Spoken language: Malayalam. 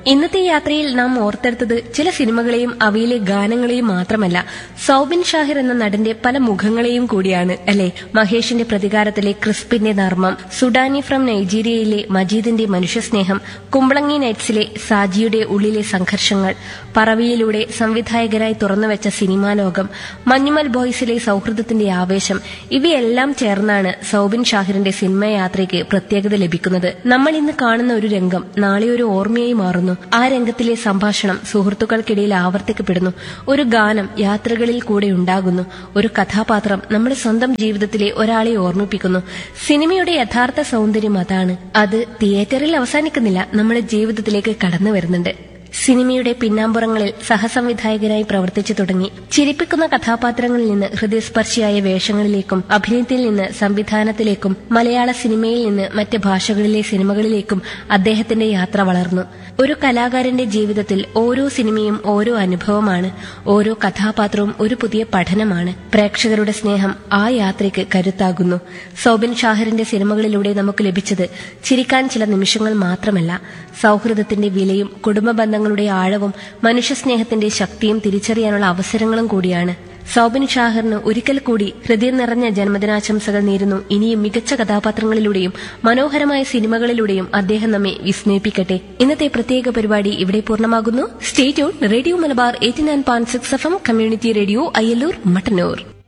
ഇന്നത്തെ യാത്രയിൽ നാം ഓർത്തെടുത്തത് ചില സിനിമകളെയും അവയിലെ ഗാനങ്ങളെയും മാത്രമല്ല സൗബിൻ ഷാഹിർ എന്ന നടന്റെ പല മുഖങ്ങളെയും കൂടിയാണ് അല്ലെ മഹേഷിന്റെ പ്രതികാരത്തിലെ ക്രിസ്പിന്റെ നർമ്മം സുഡാനി ഫ്രം നൈജീരിയയിലെ മജീദിന്റെ മനുഷ്യസ്നേഹം കുമ്പളങ്ങി നൈറ്റ്സിലെ സാജിയുടെ ഉള്ളിലെ സംഘർഷങ്ങൾ പറവിയിലൂടെ സംവിധായകനായി തുറന്നുവെച്ച സിനിമാ ലോകം മഞ്ഞുമൽ ബോയ്സിലെ സൗഹൃദത്തിന്റെ ആവേശം ഇവയെല്ലാം ചേർന്നാണ് സൗബിൻ ഷാഹിറിന്റെ സിനിമയാത്രയ്ക്ക് പ്രത്യേകത ലഭിക്കുന്നത് നമ്മൾ ഇന്ന് കാണുന്ന ഒരു രംഗം നാളെ ഒരു ഓർമ്മയായി മാറുന്നു ആ രംഗത്തിലെ സംഭാഷണം സുഹൃത്തുക്കൾക്കിടയിൽ ആവർത്തിക്കപ്പെടുന്നു ഒരു ഗാനം യാത്രകളിൽ കൂടെ ഉണ്ടാകുന്നു ഒരു കഥാപാത്രം നമ്മുടെ സ്വന്തം ജീവിതത്തിലെ ഒരാളെ ഓർമ്മിപ്പിക്കുന്നു സിനിമയുടെ യഥാർത്ഥ സൗന്ദര്യം അതാണ് അത് തിയേറ്ററിൽ അവസാനിക്കുന്നില്ല നമ്മുടെ ജീവിതത്തിലേക്ക് കടന്നു വരുന്നുണ്ട് സിനിമയുടെ പിന്നാമ്പുറങ്ങളിൽ സഹസംവിധായകനായി പ്രവർത്തിച്ചു തുടങ്ങി ചിരിപ്പിക്കുന്ന കഥാപാത്രങ്ങളിൽ നിന്ന് ഹൃദയസ്പർശിയായ വേഷങ്ങളിലേക്കും അഭിനയത്തിൽ നിന്ന് സംവിധാനത്തിലേക്കും മലയാള സിനിമയിൽ നിന്ന് മറ്റ് ഭാഷകളിലെ സിനിമകളിലേക്കും അദ്ദേഹത്തിന്റെ യാത്ര വളർന്നു ഒരു കലാകാരന്റെ ജീവിതത്തിൽ ഓരോ സിനിമയും ഓരോ അനുഭവമാണ് ഓരോ കഥാപാത്രവും ഒരു പുതിയ പഠനമാണ് പ്രേക്ഷകരുടെ സ്നേഹം ആ യാത്രയ്ക്ക് കരുത്താകുന്നു സൗബിൻ ഷാഹിറിന്റെ സിനിമകളിലൂടെ നമുക്ക് ലഭിച്ചത് ചിരിക്കാൻ ചില നിമിഷങ്ങൾ മാത്രമല്ല സൗഹൃദത്തിന്റെ വിലയും കുടുംബ ബന്ധങ്ങളുടെ ആഴവും മനുഷ്യസ്നേഹത്തിന്റെ ശക്തിയും തിരിച്ചറിയാനുള്ള അവസരങ്ങളും കൂടിയാണ് സൗബിൻ ഷാഹിറിന് ഒരിക്കൽ കൂടി ഹൃദയം നിറഞ്ഞ ജന്മദിനാശംസകൾ നേരുന്നു ഇനിയും മികച്ച കഥാപാത്രങ്ങളിലൂടെയും മനോഹരമായ സിനിമകളിലൂടെയും അദ്ദേഹം നമ്മെ വിസ്മയിപ്പിക്കട്ടെ ഇന്നത്തെ പ്രത്യേക പരിപാടി ഇവിടെ പൂർണ്ണമാകുന്നു stay tune radio Malabar eighty nine point six F M community radio Ayyallur Mattannur